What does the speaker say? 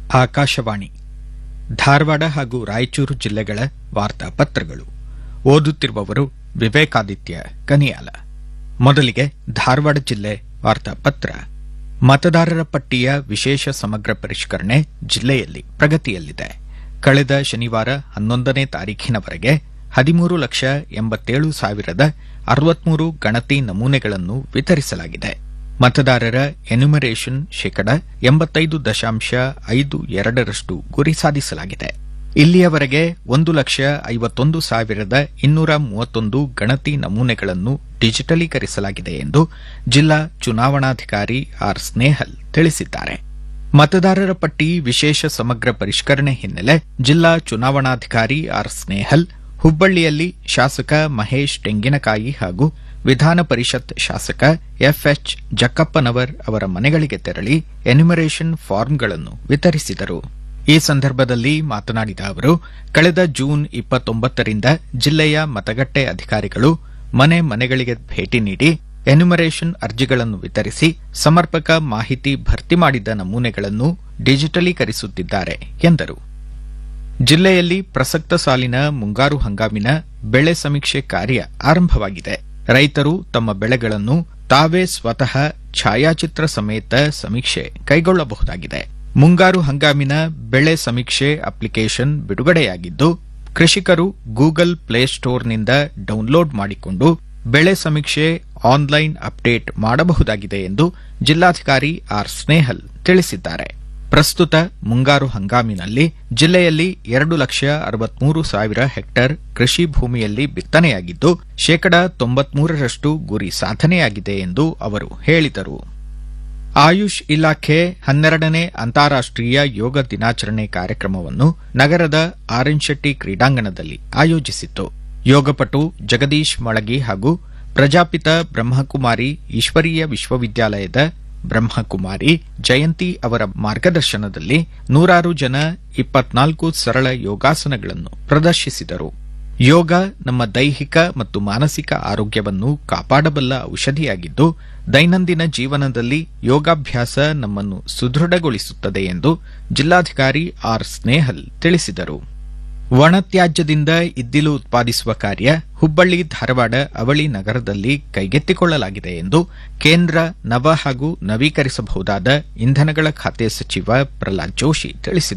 ಆಕಾಶವಾಣಿ ಧಾರವಾಡ ಹಾಗೂ ರಾಯಚೂರು ಜಿಲ್ಲೆಗಳ ವಾರ್ತಾಪತ್ರಗಳು ಓದುತ್ತಿರುವವರು ವಿವೇಕಾದಿತ್ಯ ಕನಿಯಾಲ ಮೊದಲಿಗೆ ಧಾರವಾಡ ಜಿಲ್ಲೆ ವಾರ್ತಾಪತ್ರ ಮತದಾರರ ಪಟ್ಟಿಯ ವಿಶೇಷ ಸಮಗ್ರ ಪರಿಷ್ಕರಣೆ ಜಿಲ್ಲೆಯಲ್ಲಿ ಪ್ರಗತಿಯಲ್ಲಿದೆ ಕಳೆದ ಶನಿವಾರ ಹನ್ನೊಂದನೇ ತಾರೀಖಿನವರೆಗೆ ಹದಿಮೂರು ಲಕ್ಷ ಎಂಬತ್ತೇಳು ಸಾವಿರದ ಅರವತ್ಮೂರು ಗಣತಿ ನಮೂನೆಗಳನ್ನು ವಿತರಿಸಲಾಗಿದೆ ಮತದಾರರ ಎನ್ಯುಮರೇಷನ್ ಶೇಕಡ ಎಂಬತ್ತೈದು ದಶಾಂಶ ಐದು ಎರಡರಷ್ಟು ಗುರಿ ಸಾಧಿಸಲಾಗಿದೆ ಇಲ್ಲಿಯವರೆಗೆ ಒಂದು ಲಕ್ಷ ಐವತ್ತೊಂದು ಸಾವಿರದ ಇನ್ನೂರ ಮೂವತ್ತೊಂದು ಗಣತಿ ನಮೂನೆಗಳನ್ನು ಡಿಜಿಟಲೀಕರಿಸಲಾಗಿದೆ ಎಂದು ಜಿಲ್ಲಾ ಚುನಾವಣಾಧಿಕಾರಿ ಆರ್ ಸ್ನೇಹಲ್ ತಿಳಿಸಿದ್ದಾರೆ ಮತದಾರರ ಪಟ್ಟಿ ವಿಶೇಷ ಸಮಗ್ರ ಪರಿಷ್ಕರಣೆ ಹಿನ್ನೆಲೆ ಜಿಲ್ಲಾ ಚುನಾವಣಾಧಿಕಾರಿ ಆರ್ ಸ್ನೇಹಲ್ ಹುಬ್ಬಳ್ಳಿಯಲ್ಲಿ ಶಾಸಕ ಮಹೇಶ್ ತೆಂಗಿನಕಾಯಿ ಹಾಗೂ ವಿಧಾನ ಪರಿಷತ್ ಶಾಸಕ ಎಫ್ಎಚ್ ಜಕ್ಕಪ್ಪನವರ್ ಅವರ ಮನೆಗಳಿಗೆ ತೆರಳಿ ಎನ್ಯುಮರೇಷನ್ ಫಾರ್ಮ್ಗಳನ್ನು ವಿತರಿಸಿದರು ಈ ಸಂದರ್ಭದಲ್ಲಿ ಮಾತನಾಡಿದ ಅವರು ಕಳೆದ ಜೂನ್ ಇಪ್ಪತ್ತೊಂಬತ್ತರಿಂದ ಜಿಲ್ಲೆಯ ಮತಗಟ್ಟೆ ಅಧಿಕಾರಿಗಳು ಮನೆ ಮನೆಗಳಿಗೆ ಭೇಟಿ ನೀಡಿ ಎನ್ಯುಮರೇಷನ್ ಅರ್ಜಿಗಳನ್ನು ವಿತರಿಸಿ ಸಮರ್ಪಕ ಮಾಹಿತಿ ಭರ್ತಿ ಮಾಡಿದ ನಮೂನೆಗಳನ್ನು ಡಿಜಿಟಲೀಕರಿಸುತ್ತಿದ್ದಾರೆ ಎಂದರು ಜಿಲ್ಲೆಯಲ್ಲಿ ಪ್ರಸಕ್ತ ಸಾಲಿನ ಮುಂಗಾರು ಹಂಗಾಮಿನ ಬೆಳೆ ಸಮೀಕ್ಷೆ ಕಾರ್ಯ ಆರಂಭವಾಗಿದೆ ರೈತರು ತಮ್ಮ ಬೆಳೆಗಳನ್ನು ತಾವೇ ಸ್ವತಃ ಛಾಯಾಚಿತ್ರ ಸಮೇತ ಸಮೀಕ್ಷೆ ಕೈಗೊಳ್ಳಬಹುದಾಗಿದೆ ಮುಂಗಾರು ಹಂಗಾಮಿನ ಬೆಳೆ ಸಮೀಕ್ಷೆ ಅಪ್ಲಿಕೇಶನ್ ಬಿಡುಗಡೆಯಾಗಿದ್ದು ಕೃಷಿಕರು ಗೂಗಲ್ ಪ್ಲೇಸ್ಟೋರ್ನಿಂದ ಡೌನ್ಲೋಡ್ ಮಾಡಿಕೊಂಡು ಬೆಳೆ ಸಮೀಕ್ಷೆ ಆನ್ಲೈನ್ ಅಪ್ಡೇಟ್ ಮಾಡಬಹುದಾಗಿದೆ ಎಂದು ಜಿಲ್ಲಾಧಿಕಾರಿ ಆರ್ ಸ್ನೇಹಲ್ ತಿಳಿಸಿದ್ದಾರೆ ಪ್ರಸ್ತುತ ಮುಂಗಾರು ಹಂಗಾಮಿನಲ್ಲಿ ಜಿಲ್ಲೆಯಲ್ಲಿ ಎರಡು ಲಕ್ಷ ಅರವತ್ಮೂರು ಸಾವಿರ ಹೆಕ್ಟೇರ್ ಕೃಷಿ ಭೂಮಿಯಲ್ಲಿ ಬಿತ್ತನೆಯಾಗಿದ್ದು ಶೇಕಡ ತೊಂಬತ್ಮೂರರಷ್ಟು ಗುರಿ ಸಾಧನೆಯಾಗಿದೆ ಎಂದು ಅವರು ಹೇಳಿದರು ಆಯುಷ್ ಇಲಾಖೆ ಹನ್ನೆರಡನೇ ಅಂತಾರಾಷ್ಟೀಯ ಯೋಗ ದಿನಾಚರಣೆ ಕಾರ್ಯಕ್ರಮವನ್ನು ನಗರದ ಆರ್ಎನ್ ಶೆಟ್ಟಿ ಕ್ರೀಡಾಂಗಣದಲ್ಲಿ ಆಯೋಜಿಸಿತ್ತು ಯೋಗಪಟು ಜಗದೀಶ್ ಮಳಗಿ ಹಾಗೂ ಪ್ರಜಾಪಿತ ಬ್ರಹ್ಮಕುಮಾರಿ ಈಶ್ವರೀಯ ವಿಶ್ವವಿದ್ಯಾಲಯದ ಬ್ರಹ್ಮಕುಮಾರಿ ಜಯಂತಿ ಅವರ ಮಾರ್ಗದರ್ಶನದಲ್ಲಿ ನೂರಾರು ಜನ ಇಪ್ಪತ್ನಾಲ್ಕು ಸರಳ ಯೋಗಾಸನಗಳನ್ನು ಪ್ರದರ್ಶಿಸಿದರು ಯೋಗ ನಮ್ಮ ದೈಹಿಕ ಮತ್ತು ಮಾನಸಿಕ ಆರೋಗ್ಯವನ್ನು ಕಾಪಾಡಬಲ್ಲ ಔಷಧಿಯಾಗಿದ್ದು ದೈನಂದಿನ ಜೀವನದಲ್ಲಿ ಯೋಗಾಭ್ಯಾಸ ನಮ್ಮನ್ನು ಸುದೃಢಗೊಳಿಸುತ್ತದೆ ಎಂದು ಜಿಲ್ಲಾಧಿಕಾರಿ ಆರ್ ಸ್ನೇಹಲ್ ತಿಳಿಸಿದರು ಒಣತ್ಯಾಜ್ಯದಿಂದ ಇದ್ದಿಲು ಉತ್ಪಾದಿಸುವ ಕಾರ್ಯ ಹುಬ್ಬಳ್ಳಿ ಧಾರವಾಡ ಅವಳಿ ನಗರದಲ್ಲಿ ಕೈಗೆತ್ತಿಕೊಳ್ಳಲಾಗಿದೆ ಎಂದು ಕೇಂದ್ರ ನವ ಹಾಗೂ ನವೀಕರಿಸಬಹುದಾದ ಇಂಧನಗಳ ಖಾತೆ ಸಚಿವ ಪ್ರಹ್ಲಾದ್ ಜೋಶಿ ತಿಳಿಸಿದ್ದಾರೆ